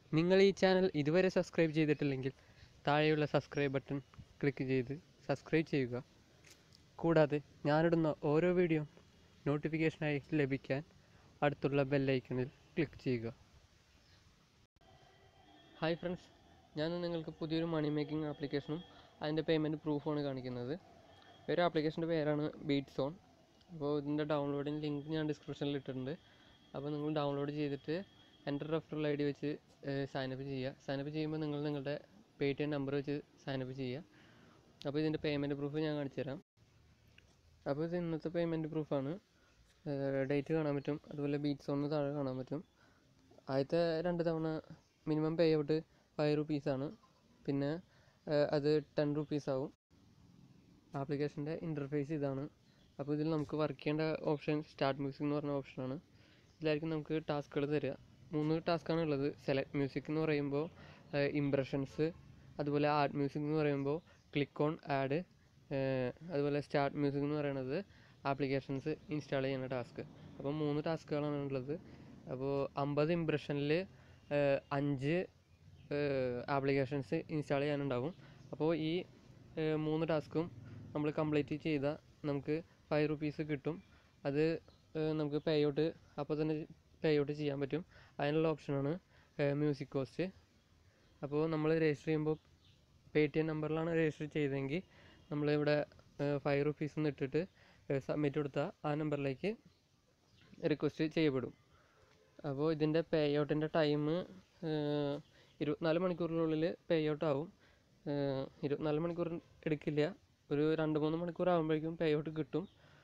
നിങ്ങൾ ഈ ചാനൽ ഇതുവരെ സബ്സ്ക്രൈബ് ചെയ്തിട്ടില്ലെങ്കിൽ താഴെയുള്ള സബ്സ്ക്രൈബ് ബട്ടൺ ക്ലിക്ക് ചെയ്ത് സബ്സ്ക്രൈബ് ചെയ്യുക കൂടാതെ ഞാനിടുന്ന ഓരോ വീഡിയോ നോട്ടിഫിക്കേഷനായി ലഭിക്കാൻ അടുത്തുള്ള ബെല്ലൈക്കണിൽ ക്ലിക്ക് ചെയ്യുക ഹായ് ഫ്രണ്ട്സ് ഞാൻ നിങ്ങൾക്ക് പുതിയൊരു മണി മേക്കിംഗ് ആപ്ലിക്കേഷനും അതിൻ്റെ പേയ്മെൻറ്റ് പ്രൂഫുമാണ് കാണിക്കുന്നത് ഒരു ആപ്ലിക്കേഷൻ്റെ പേരാണ് ബീറ്റ് സോൺ അപ്പോൾ ഇതിൻ്റെ ഡൗൺലോഡിങ് ലിങ്ക് ഞാൻ ഡിസ്ക്രിപ്ഷനിൽ ഇട്ടിട്ടുണ്ട് അപ്പോൾ നിങ്ങൾ ഡൗൺലോഡ് ചെയ്തിട്ട് എൻ്റെ റെഫറൽ ഐ ഡി വെച്ച് സൈനപ്പ് ചെയ്യുക സൈനപ്പ് ചെയ്യുമ്പോൾ നിങ്ങൾ നിങ്ങളുടെ പേ ടി എം നമ്പർ വെച്ച് സൈനപ്പ് ചെയ്യുക അപ്പോൾ ഇതിൻ്റെ പേയ്മെൻറ്റ് പ്രൂഫ് ഞാൻ കാണിച്ചു തരാം അപ്പോൾ ഇത് ഇന്നത്തെ പേയ്മെൻറ്റ് പ്രൂഫാണ് ഡേറ്റ് കാണാൻ പറ്റും അതുപോലെ ബീറ്റ്സ് ഒന്ന് താഴെ കാണാൻ പറ്റും ആദ്യത്തെ രണ്ട് തവണ മിനിമം പേ ഔട്ട് ഫൈവ് റുപ്പീസാണ് പിന്നെ ഏഹ്, അത് ടെൻ റുപ്പീസ് ആവും ആപ്ലിക്കേഷൻ്റെ ഇൻ്റർഫേസ് ഇതാണ് അപ്പോൾ ഇതിൽ നമുക്ക് വർക്ക് ചെയ്യേണ്ട ഓപ്ഷൻ സ്റ്റാർട്ട് മ്യൂസിക് എന്ന് പറഞ്ഞ ഓപ്ഷനാണ് ഇതിലായിരിക്കും നമുക്ക് ടാസ്കുകൾ തരിക മൂന്ന് ടാസ്ക്കാണ് ഉള്ളത് സെലക്ട് മ്യൂസിക് എന്ന് പറയുമ്പോൾ ഇംപ്രഷൻസ് അതുപോലെ ആർട്ട് മ്യൂസിക് എന്ന് പറയുമ്പോൾ ക്ലിക്ക് ഓൺ ആഡ് അതുപോലെ സ്റ്റാർട്ട് മ്യൂസിക് എന്ന് പറയുന്നത് ആപ്ലിക്കേഷൻസ് ഇൻസ്റ്റാൾ ചെയ്യുന്ന ടാസ്ക് അപ്പോൾ മൂന്ന് ടാസ്കുകളാണ് ഉള്ളത് അപ്പോൾ അമ്പത് ഇംപ്രഷനിൽ അഞ്ച് ആപ്ലിക്കേഷൻസ് ഇൻസ്റ്റാൾ ചെയ്യാനുണ്ടാവും അപ്പോൾ ഈ ഏഹ്, മൂന്ന് ടാസ്കും നമ്മൾ കംപ്ലീറ്റ് ചെയ്താൽ നമുക്ക് ഫൈവ് റുപ്പീസ് കിട്ടും അത് ഏഹ്, നമുക്ക് പേ ഔട്ട് അപ്പോൾ തന്നെ പേ ഔട്ട് ചെയ്യാൻ പറ്റും അതിനുള്ള ഓപ്ഷനാണ് മ്യൂസിക് കോസ്റ്റ് അപ്പോൾ നമ്മൾ രജിസ്റ്റർ ചെയ്യുമ്പോൾ പേ ടി എം നമ്പറിലാണ് രജിസ്റ്റർ ചെയ്തതെങ്കിൽ നമ്മളിവിടെ ഫൈവ് റുപ്പീസ് എന്ന് ഇട്ടിട്ട് സബ്മിറ്റ് കൊടുത്താൽ ആ നമ്പറിലേക്ക് റിക്വസ്റ്റ് ചെയ്യപ്പെടും അപ്പോൾ ഇതിൻ്റെ പേ ഔട്ടിൻ്റെ ടൈം ഇരുപത്തിനാല് മണിക്കൂറിനുള്ളിൽ പേ ഔട്ട് ആവും ഏഹ് ഇരുപത്തിനാല് മണിക്കൂർ എടുക്കില്ല ഒരു രണ്ട് മൂന്ന് മണിക്കൂർ ആകുമ്പോഴേക്കും പേ ഔട്ട് കിട്ടും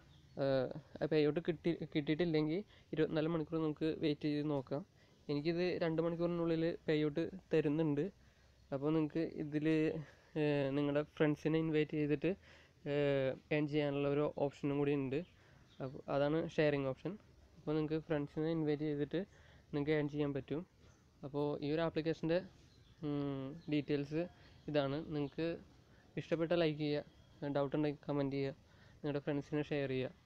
പേ ഔട്ട് കിട്ടി കിട്ടിയിട്ടില്ലെങ്കിൽ ഇരുപത്തിനാല് മണിക്കൂർ നമുക്ക് വെയിറ്റ് ചെയ്ത് നോക്കാം എനിക്കിത് രണ്ട് മണിക്കൂറിനുള്ളിൽ പേ ഔട്ട് തരുന്നുണ്ട് അപ്പോൾ നിങ്ങൾക്ക് ഇതിൽ നിങ്ങളുടെ ഫ്രണ്ട്സിനെ ഇൻവൈറ്റ് ചെയ്തിട്ട് ഏൺ ചെയ്യാനുള്ള ഒരു ഓപ്ഷനും കൂടി ഉണ്ട് അപ്പോൾ അതാണ് ഷെയറിങ് ഓപ്ഷൻ അപ്പോൾ നിങ്ങൾക്ക് ഫ്രണ്ട്സിനെ ഇൻവൈറ്റ് ചെയ്തിട്ട് നിങ്ങൾക്ക് ഏൺ ചെയ്യാൻ പറ്റും അപ്പോൾ ഈ ഒരു ആപ്ലിക്കേഷൻ്റെ ഡീറ്റെയിൽസ് ഇതാണ് നിങ്ങൾക്ക് ഇഷ്ടപ്പെട്ട ലൈക്ക് ചെയ്യുക ഡൗട്ട് ഉണ്ടെങ്കിൽ കമൻറ്റ് ചെയ്യുക നിങ്ങളുടെ ഫ്രണ്ട്സിനെ ഷെയർ ചെയ്യുക